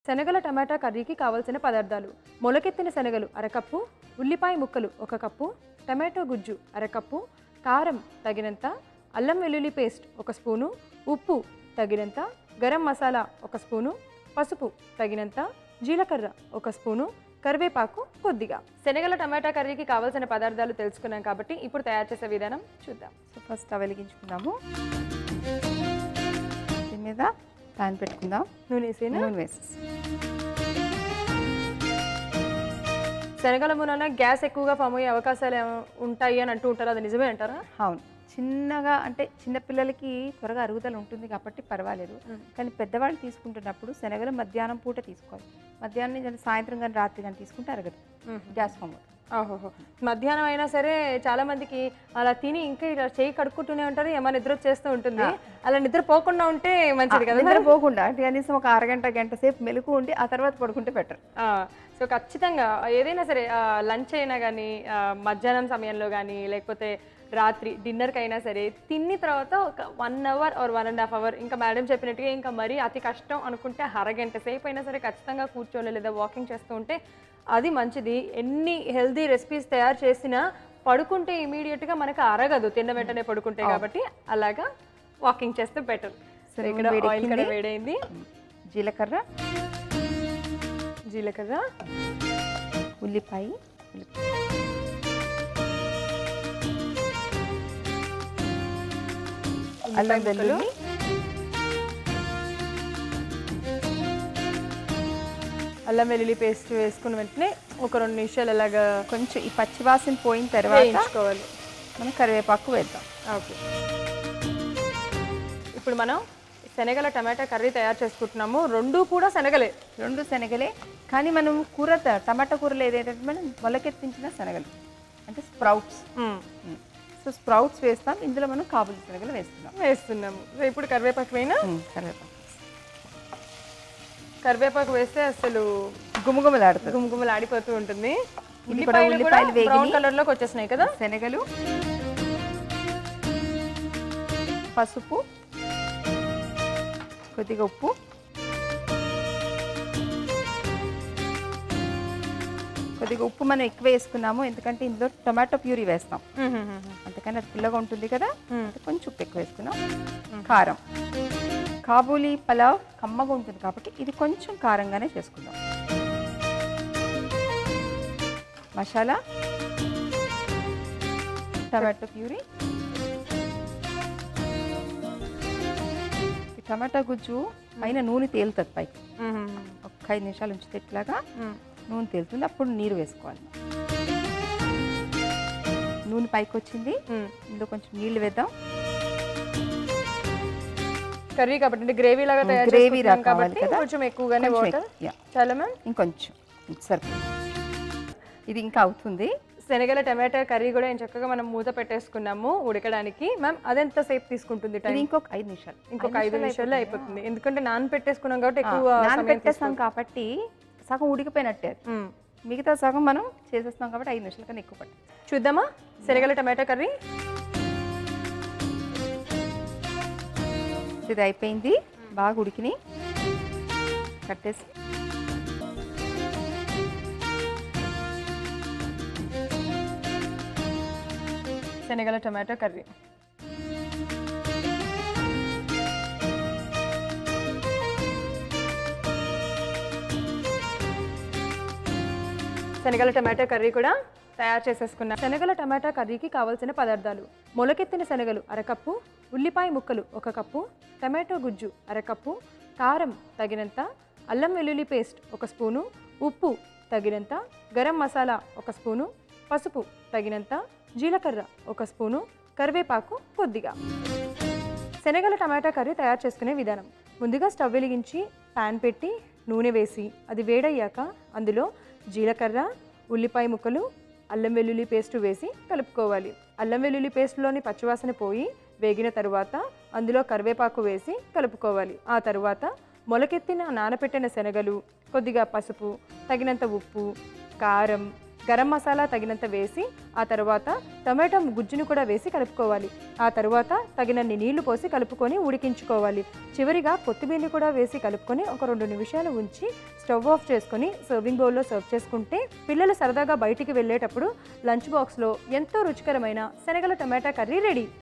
శనగల టమాటా కర్రీకి కావలసిన పదార్థాలు మొలకెత్తిన శనగలు అరకప్పు ఉల్లిపాయ ముక్కలు ఒక కప్పు టమాటో గుజ్జు అరకప్పు కారం తగినంత అల్లం వెల్లుల్లి పేస్ట్ ఒక స్పూను ఉప్పు తగినంత గరం మసాలా ఒక స్పూను పసుపు తగినంత జీలకర్ర ఒక స్పూను కరివేపాకు కొద్దిగా శనగల టమాటా కర్రీకి కావాల్సిన పదార్థాలు తెలుసుకున్నాం కాబట్టి ఇప్పుడు తయారు చేసే విధానం చూద్దాం సో ఫస్ట్ స్టవ్ వెలిగించుకుందాము దీని మీద ప్యాన్ పెట్టుకుందాం నూనె వేసేనా? నూనె వేసేసి శనగల మూలన గ్యాస్ ఎక్కువగా ఫామ్ అయ్యే అవకాశాలు ఏమ- ఉంటాయి అని అంటూ ఉంటారు అది నిజమే అంటారా అవును చిన్నగా అంటే చిన్నపిల్లలకి త్వరగా అరుగుదల ఉంటుంది కాబట్టి పర్వాలేదు కానీ పెద్దవాళ్ళు తీసుకుంటున్నప్పుడు శనగలు మధ్యాహ్నం పూట తీసుకోవాలి మధ్యాహ్నం కానీ సాయంత్రం కానీ రాత్రి కానీ తీసుకుంటే అరగదు గ్యాస్ ఫామ్ అవుతుంది ఓహోహో మధ్యాహ్నం అయినా సరే చాలా మందికి అలా తిని ఇంకా ఇలా చేయి కడుక్కుంటూనే ఉంటారు ఏమైనా నిద్ర వచ్చేస్తూ ఉంటుంది అలా నిద్ర పోకుండా ఉంటే మంచిది కదా నిద్ర పోకుండా అంటే కనీసం ఒక అరగంట గంట సేపు మెలకు ఉండి ఆ తర్వాత పడుకుంటే బెటర్ ఆ, సో ఖచ్చితంగా ఏదైనా సరే లంచ్ అయినా కానీ మధ్యాహ్నం సమయంలో కానీ లేకపోతే రాత్రి డిన్నర్కి అయినా సరే తిన్న తర్వాత ఒక one hour or one and half hour ఇంకా మేడం చెప్పినట్టుగా ఇంకా మరీ అతి కష్టం అనుకుంటే అరగంట సేపు అయినా సరే ఖచ్చితంగా కూర్చోలే లేదా వాకింగ్ చేస్తూ ఉంటే అది మంచిది ఎన్ని హెల్దీ రెసిపీస్ తయారు చేసినా పడుకుంటే ఇమీడియట్గా మనకు అరగదు తిన్న వెంటనే పడుకుంటే కాబట్టి అలాగా వాకింగ్ చేస్తే బెటర్ సో నూనె ఇక్కడ ఆయిల్ కూడా వేడెక్కింది. వేడైంది జీలకర్ర జీలకర్ర ఉల్లిపాయ ఉల్లిపాయ అల్లం వెల్లుల్లి అల్లం వెల్లుల్లి పేస్ట్ వేసుకున్న వెంటనే ఒక రెండు నిమిషాలు అలాగా కొంచెం ఈ పచ్చివాసన పోయిన తర్వాత వేయించుకోవాలి మనం కరివేపాకు వేద్దాం ఓకే ఇప్పుడు మనం శనగల టమాటా కర్రీ తయారు చేసుకుంటున్నాము రెండు కూడా శనగలే రెండు శనగలే కానీ మనం కూర త- టమాటా కూరలో ఏదైతే మనం మొలకెత్తించిన శనగలు అంటే స్ప్రౌట్స్ సో స్ప్రౌట్స్ వేస్తాం ఇందులో మనం కాబులి శనగలు వేస్తున్నాం వేస్తున్నాము సో ఇప్పుడు కరివేపాకు వేయినా ఉమ్, కరివేపాకు కరివేపాకు వేస్తే అసలు గుమగుమలాడుతుంది గుమగుమలు ఆడిపోతూ ఉంటుంది ఇది కూడా ఉల్లిపాయలు కూడా ఉల్లిపాయలు వేగినాయి. బ్రౌన్ కలర్ లోకి వచ్చేసినాయి కదా శనగలు పసుపు కొద్దిగా ఉప్పు కొద్దిగా ఉప్పు మనం ఎక్కువ వేసుకున్నాము ఎందుకంటే ఇందులో టొమాటో ప్యూరీ వేస్తాం అందుకని అది పుల్లగా ఉంటుంది కదా అంటే కొంచెం ఉప్పు ఎక్కువ వేసుకున్నాం కారం కాబూలీ పలావ్ కమ్మగా ఉంటుంది కాబట్టి ఇది కొంచెం కారంగానే చేసుకుందాం మసాలా టమాటో ప్యూరీ ఈ టమాటా గుజ్జు పైన నూనె తేలుతుంది పైకి ఒక్క ఐదు నిమిషాలు ఉంచితే ఇట్లాగా నూనె తేలుతుంది అప్పుడు నీరు వేసుకోవాలి నూనె పైకి వచ్చింది ఇందులో కొంచెం నీళ్లు వేద్దాం కర్రీ కాబట్టి అంటే గ్రేవీ లాగా తయారు Gravy చేసుకుంటున్నాం లా కావాలి కాబట్టి కదా? కొంచెం ఎక్కువగానే కొంచెం వాటర్ ఎక్కువ, yeah. చాలా మ్యామ్ ఇంకొంచెం సరే ఇది ఇంకా అవుతుంది శనగల టమాటా కర్రీ కూడా ఏం చక్కగా మనం మూత పెట్టేసుకున్నాము ఉడకడానికి మ్యామ్ అదెంత సేపు తీసుకుంటుంది ఇది టైం ఇంకొక ఐదు నిమిషాలు ఇంకొక ఐదు నిమిషాల్లో అయిపోతుంది ఎందుకంటే నాన్ పెట్టేసుకున్నాం కాబట్టి ఎక్కువ నాన్న సమయం పెట్టేస్తాం కాబట్టి సగం ఉడికిపోయినట్టే అది. మ్మ్. మిగతా సగం మనం చేసేస్తాం కాబట్టి ఐదు నిమిషాల కన్నా ఎక్కువ పట్టింది చూద్దామా శనగల టమాటా కర్రీ ఇది అయిపోయింది బాగా ఉడికిని కట్టేసి శనగల టమాటా కర్రీ శనగల టమాటా కర్రీ కూడా తయారు చేసేసుకున్నాం శనగల టమాటా కర్రీకి కావాల్సిన పదార్థాలు మొలకెత్తిన శనగలు అరకప్పు ఉల్లిపాయ ముక్కలు ఒక కప్పు టమాటో గుజ్జు అరకప్పు కారం తగినంత అల్లం వెల్లుల్లి పేస్ట్ ఒక స్పూను ఉప్పు తగినంత గరం మసాలా ఒక స్పూను పసుపు తగినంత జీలకర్ర ఒక స్పూను కరివేపాకు కొద్దిగా శనగల టమాటా కర్రీ తయారు చేసుకునే విధానం ముందుగా స్టవ్ వెలిగించి పాన్ పెట్టి నూనె వేసి అది వేడయ్యాక అందులో జీలకర్ర ఉల్లిపాయ ముక్కలు అల్లం వెల్లుల్లి పేస్ట్ వేసి కలుపుకోవాలి అల్లం వెల్లుల్లి పేస్ట్లోని పచ్చివాసన పోయి వేగిన తరువాత అందులో కరివేపాకు వేసి కలుపుకోవాలి ఆ తరువాత మొలకెత్తిన నానబెట్టిన శనగలు కొద్దిగా పసుపు తగినంత ఉప్పు కారం గరం మసాలా తగినంత వేసి ఆ తర్వాత టొమాటో గుజ్జును కూడా వేసి కలుపుకోవాలి ఆ తర్వాత తగినన్ని నీళ్లు పోసి కలుపుకొని ఉడికించుకోవాలి చివరిగా కొత్తిమీరని కూడా వేసి కలుపుకొని ఒక రెండు నిమిషాలు ఉంచి స్టవ్ ఆఫ్ చేసుకొని సర్వింగ్ బౌల్లో సర్వ్ చేసుకుంటే పిల్లలు సరదాగా బయటికి వెళ్ళేటప్పుడు లంచ్ బాక్స్లో ఎంతో రుచికరమైన శనగల టమాటా కర్రీ రెడీ